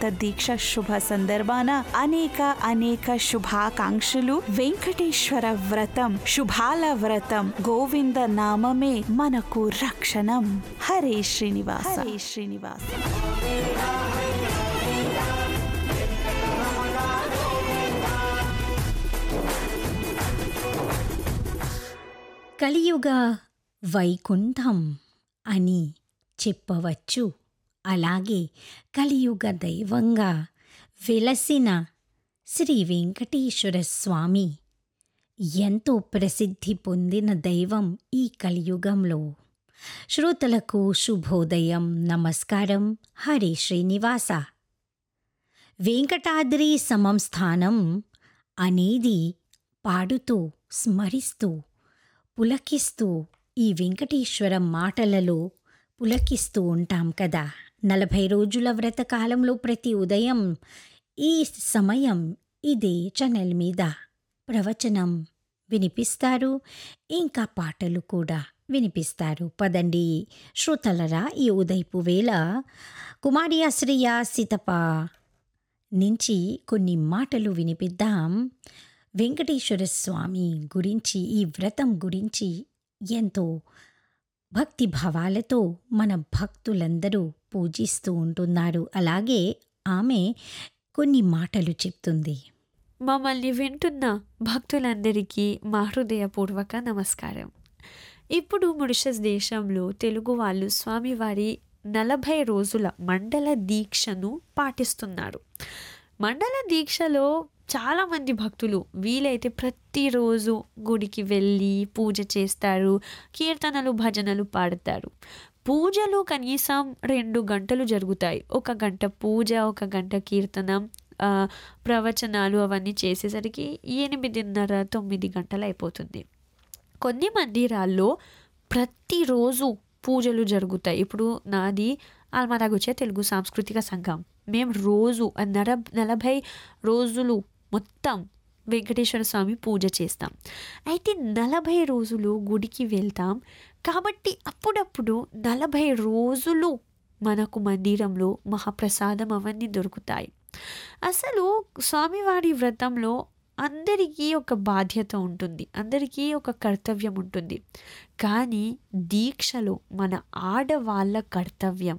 వ్రత దీక్ష శుభ సందర్భాన అనేక అనేక శుభాకాంక్షలు వెంకటేశ్వర వ్రతం శుభాల వ్రతం గోవింద నామమే మనకు రక్షణం హరే శ్రీనివాస హరే శ్రీనివాస కలియుగ వైకుంఠం అని చెప్పవచ్చు అలాగే కలియుగ దైవంగా వెలసిన శ్రీ వెంకటేశ్వర స్వామి ఎంతో ప్రసిద్ధి పొందిన దైవం ఈ కలియుగంలో శ్రోతలకు శుభోదయం నమస్కారం హరే శ్రీనివాస వెంకటాద్రి సమం స్థానం అనేది పాడుతూ స్మరిస్తూ పులకిస్తూ ఈ వెంకటేశ్వర మాటలలో పులకిస్తూ ఉంటాం కదా నలభై రోజుల వ్రతకాలంలో ప్రతి ఉదయం ఈ సమయం ఇదే ఛానల్ మీద ప్రవచనం వినిపిస్తారు ఇంకా పాటలు కూడా వినిపిస్తారు పదండి శ్రోతలరా ఈ ఉదయపు వేళ కుమారి ఆశ్రయ సీతప నుంచి కొన్ని మాటలు వినిపిద్దాం వెంకటేశ్వర స్వామి గురించి ఈ వ్రతం గురించి ఎంతో భక్తి భావాలతో మన భక్తులందరూ పూజిస్తూ ఉంటున్నారు అలాగే ఆమె కొన్ని మాటలు చెప్తుంది మమ్మల్ని వింటున్న భక్తులందరికీ మా హృదయపూర్వక నమస్కారం ఇప్పుడు మురిషస్ దేశంలో తెలుగు వాళ్ళు స్వామివారి నలభై రోజుల మండల దీక్షను పాటిస్తున్నారు మండల దీక్షలో చాలామంది భక్తులు వీలైతే ప్రతిరోజు గుడికి వెళ్ళి పూజ చేస్తారు కీర్తనలు భజనలు పాడతారు పూజలు కనీసం రెండు గంటలు జరుగుతాయి ఒక గంట పూజ ఒక గంట కీర్తనం ఆ, ప్రవచనాలు అవన్నీ చేసేసరికి ఎనిమిదిన్నర తొమ్మిది గంటలు అయిపోతుంది కొన్ని మందిరాల్లో ప్రతిరోజు పూజలు జరుగుతాయి ఇప్పుడు నాది ఆల్మరాగుచ్చే తెలుగు సాంస్కృతిక సంఘం మేము రోజు ఆ నర నలభై రోజులు మొత్తం వెంకటేశ్వర స్వామి పూజ చేస్తాం అయితే నలభై రోజులు గుడికి వెళ్తాం కాబట్టి అప్పుడప్పుడు నలభై రోజులు మనకు మందిరంలో మహాప్రసాదం అవన్నీ దొరుకుతాయి అసలు స్వామివారి వ్రతంలో అందరికీ ఒక బాధ్యత ఉంటుంది అందరికీ ఒక కర్తవ్యం ఉంటుంది కానీ దీక్షలో మన ఆడవాళ్ళ కర్తవ్యం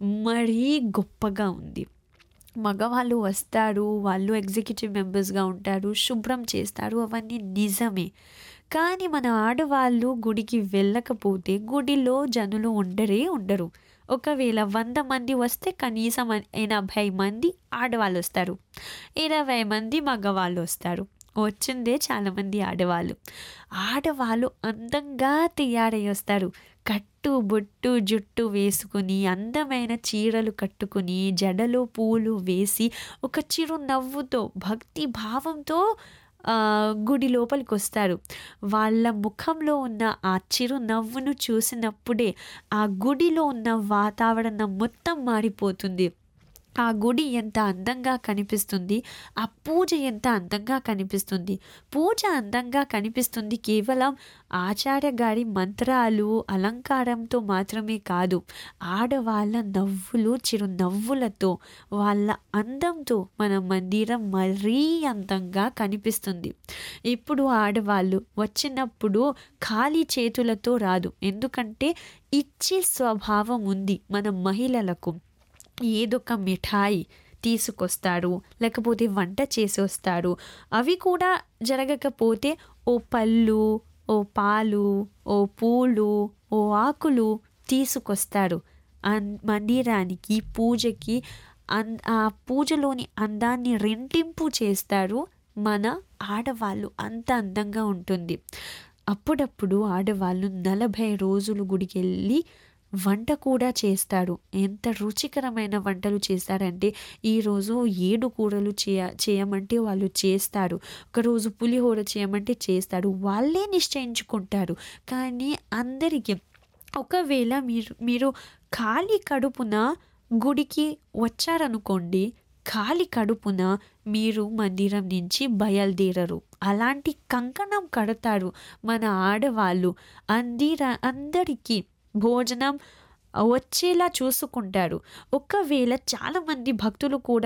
మరీ గొప్పగా ఉంది మగవాళ్ళు వస్తారు వాళ్ళు ఎగ్జిక్యూటివ్ మెంబర్స్గా ఉంటారు శుభ్రం చేస్తారు అవన్నీ నిజమే కానీ మన ఆడవాళ్ళు గుడికి వెళ్ళకపోతే గుడిలో జనులు ఉండరే ఉండరు ఒకవేళ వంద మంది వస్తే కనీసం ఎనభై మంది ఆడవాళ్ళు వస్తారు ఇరవై మంది మగవాళ్ళు వస్తారు వచ్చిందే చాలామంది ఆడవాళ్ళు ఆడవాళ్ళు అందంగా తయారై వస్తారు కట్టు బొట్టు జుట్టు వేసుకుని అందమైన చీరలు కట్టుకుని జడలో పూలు వేసి ఒక చిరు నవ్వుతో భక్తి భావంతో ఆ, గుడి లోపలికి వస్తారు వాళ్ళ ముఖంలో ఉన్న ఆ చిరు నవ్వును చూసినప్పుడే ఆ గుడిలో ఉన్న వాతావరణం మొత్తం మారిపోతుంది ఆ గుడి ఎంత అందంగా కనిపిస్తుంది ఆ పూజ ఎంత అందంగా కనిపిస్తుంది పూజ అందంగా కనిపిస్తుంది కేవలం ఆచార్య గారి మంత్రాలు అలంకారంతో మాత్రమే కాదు ఆడవాళ్ళ నవ్వులు చిరు నవ్వులతో వాళ్ళ అందంతో మన మందిరం మరీ అందంగా కనిపిస్తుంది ఇప్పుడు ఆడవాళ్ళు వచ్చినప్పుడు ఖాళీ చేతులతో రాదు ఎందుకంటే ఇచ్చే స్వభావం ఉంది మన మహిళలకు ఏదొక మిఠాయి తీసుకొస్తారు లేకపోతే వంట చేసి వస్తారు అవి కూడా జరగకపోతే ఓ పళ్ళు ఓ పాలు ఓ పూలు ఓ ఆకులు తీసుకొస్తారు అన్ మందిరానికి పూజకి అన్ ఆ పూజలోని అందాన్ని రెంటింపు చేస్తారు మన ఆడవాళ్ళు అంత అందంగా ఉంటుంది అప్పుడప్పుడు ఆడవాళ్ళు నలభై రోజులు గుడికి వెళ్ళి వంట కూడా చేస్తారు ఎంత రుచికరమైన వంటలు చేస్తారంటే ఈరోజు ఏడు కూరలు చేయ చేయమంటే వాళ్ళు చేస్తారు ఒకరోజు పులిహోర చేయమంటే చేస్తారు వాళ్ళే నిశ్చయించుకుంటారు కానీ అందరికీ ఒకవేళ మీరు మీరు ఖాళీ కడుపున గుడికి వచ్చారనుకోండి ఖాళీ కడుపున మీరు మందిరం నుంచి బయలుదేరరు అలాంటి కంకణం కడతారు మన ఆడవాళ్ళు అందిర అందరికీ భోజనం వచ్చేలా చూసుకుంటారు ఒకవేళ చాలామంది భక్తులు కూడా